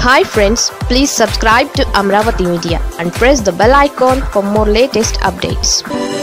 hi friends please subscribe to Amaravati media and press the bell icon for more latest updates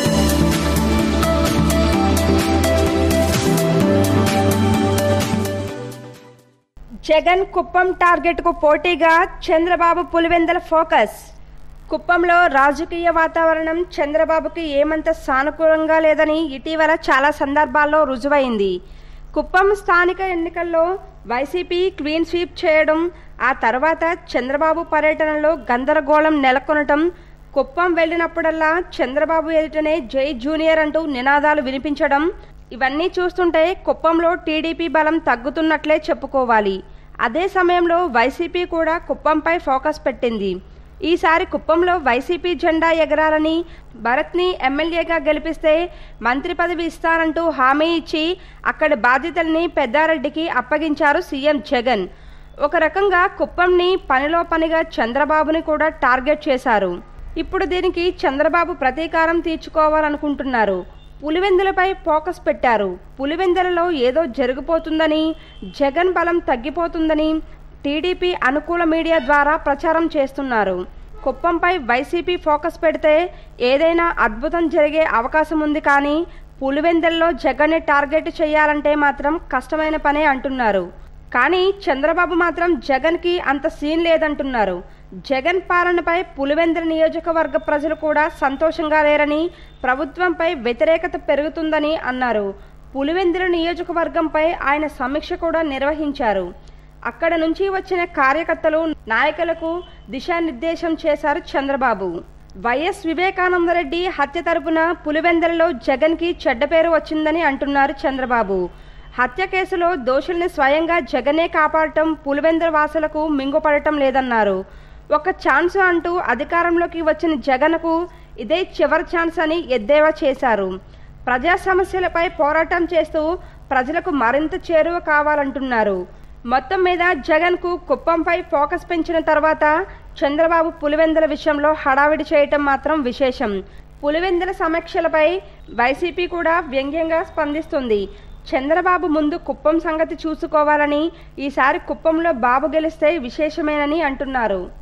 Jagan Kuppam టార్గెట్కు పోటీగా Chandrababu Pulivendula focus కుప్పంలో రాజకీయ వాతావరణం చంద్రబాబుకి ఏమంత సానుకూలంగా లేదని ఇటీవల చాలా సందర్భాల్లో రుజువైంది కుప్పం స్థానిక ఎన్నికల్లో వైసీపీ క్లీన్ స్వీప్ చేయడం ఆ తర్వాత చంద్రబాబు పర్యటనలో గందరగోళం నెలకొనటం కుప్పం వెళ్ళినప్పుడల్లా చంద్రబాబు ఎదుటనే జై జూనియర్ అంటూ నినాదాలు వినిపించడం ఇవన్నీ చూస్తుంటే కుప్పంలో టీడీపీ బలం తగ్గుతున్నట్లే చెప్పుకోవాలి అదే సమయంలో వైసీపీ కూడా కుప్పంపై ఫోకస్ పెట్టింది ఈసారి కుప్పంలో వైసీపీ జెండా ఎగరాలని భరత్ని ఎమ్మెల్యేగా గెలిపిస్తే మంత్రి పదవి ఇస్తానంటూ హామీ ఇచ్చి అక్కడి బాధ్యతల్ని పెద్దారెడ్డికి అప్పగించారు సీఎం జగన్ ఒక రకంగా కుప్పంని పనిలో పనిగా చంద్రబాబుని కూడా టార్గెట్ చేశారు ఇప్పుడు దీనికి చంద్రబాబు ప్రతీకారం తీర్చుకోవాలనుకుంటున్నారు పులివెందులపై ఫోకస్ పెట్టారు పులివెందులలో ఏదో జరిగిపోతుందని జగన్ బలం తగ్గిపోతుందని టీడీపీ అనుకూల మీడియా ద్వారా ప్రచారం చేస్తున్నారు కుప్పంపై వైసీపీ ఫోకస్ పెడితే ఏదైనా అద్భుతం జరిగే అవకాశం ఉంది కానీ పులివెందుల్లో జగన్ని టార్గెట్ చేయాలంటే మాత్రం కష్టమైన పనే అంటున్నారు కానీ చంద్రబాబు మాత్రం జగన్కి అంత సీన్ లేదంటున్నారు జగన్ పాలనపై పులివెందుల నియోజకవర్గ ప్రజలు కూడా సంతోషంగా లేరని ప్రభుత్వంపై వ్యతిరేకత పెరుగుతుందని అన్నారు పులివెందుల నియోజకవర్గంపై ఆయన సమీక్ష కూడా నిర్వహించారు అక్కడ నుంచి వచ్చిన కార్యకర్తలు నాయకులకు దిశానిర్దేశం చేశారు చంద్రబాబు వైఎస్ వివేకానందరెడ్డి హత్య తరపున పులివెందులలో జగన్కి చెడ్డ పేరు వచ్చిందని అంటున్నారు చంద్రబాబు హత్య కేసులో దోషుల్ని స్వయంగా జగనే కాపాడటం పులివెందుల వాసులకు మింగుపడటం లేదన్నారు ఒక ఛాన్స్ అంటూ అధికారంలోకి వచ్చిన జగన్కు ఇదే చివరి ఛాన్స్ అని ఎద్దేవా చేశారు ప్రజా సమస్యలపై పోరాటం చేస్తూ ప్రజలకు మరింత చేరువ కావాలంటున్నారు మొత్తం మీద జగన్కు కుప్పంపై ఫోకస్ పెంచిన తర్వాత చంద్రబాబు పులివెందుల విషయంలో హడావిడి చేయటం మాత్రం విశేషం పులివెందుల సమీక్షలపై వైసీపీ కూడా వ్యంగ్యంగా స్పందిస్తుంది చంద్రబాబు ముందు కుప్పం సంగతి చూసుకోవాలని ఈసారి కుప్పంలో బాబు గెలిస్తే విశేషమేనని అంటున్నారు